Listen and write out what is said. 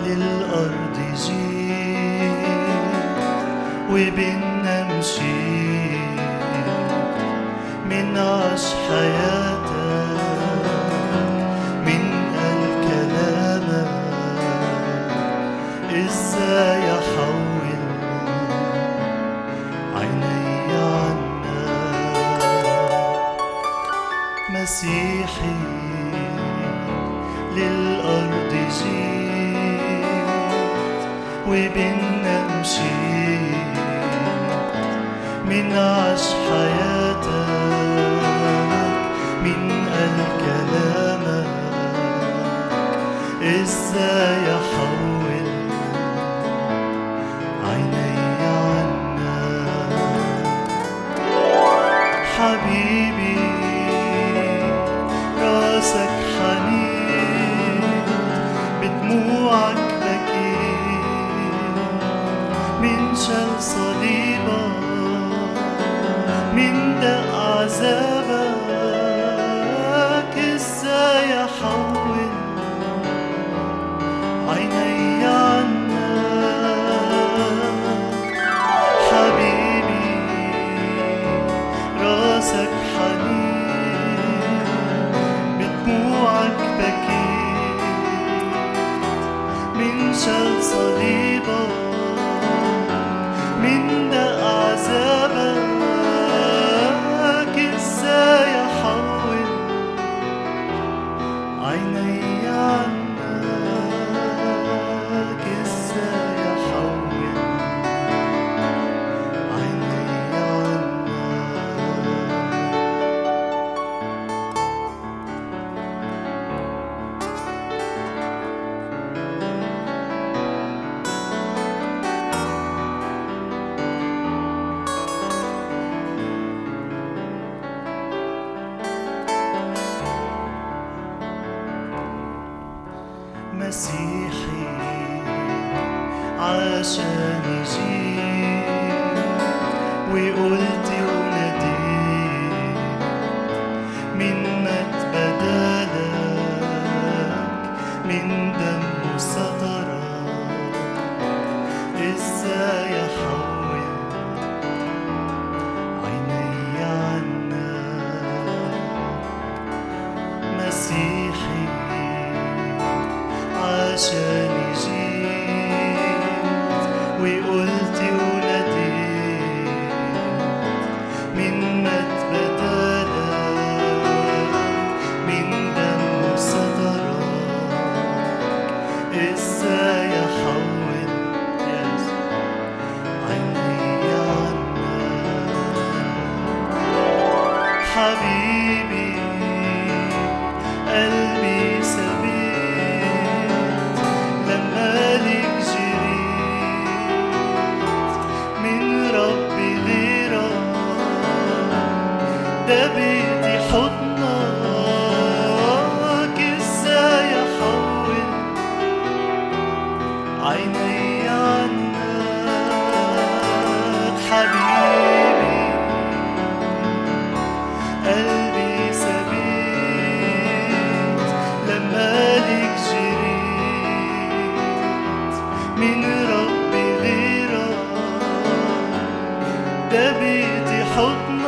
للأرض جيت وبينا مشيت من عش حياتك من قال كلامك ازاي احول عيني عنك مسيحي للأرض جيت وبينا مشيت من عش حياتك من قال كلامك ازاي احول عيني عنك حبيبي راسك حنين بدموعك بكيت من شل صليبك من دق عذابك ازاي احول عيني عنك حبيبي راسك حنين بدموعك بكيت من شل صليبك من دق عذابك ازاي احول عيني عنك ازاي احول عيني عنك مسيحي عشان يجيب وقلت وناديت من مات بدالك من دم سترك ازاي احول عيني عنك مسيحي عشان جيت وقلت وناديت من مات بدالك من دم سترك ازاي احول يس عيني عنك حبيبي قلبي سبيت لما لك جريت من ربي غيرك ده بيتي حضنك ازاي احول عيني عنك حبيبي قلبي سبيت لما لك جريت من ربي غيرك ده بيتي حضنك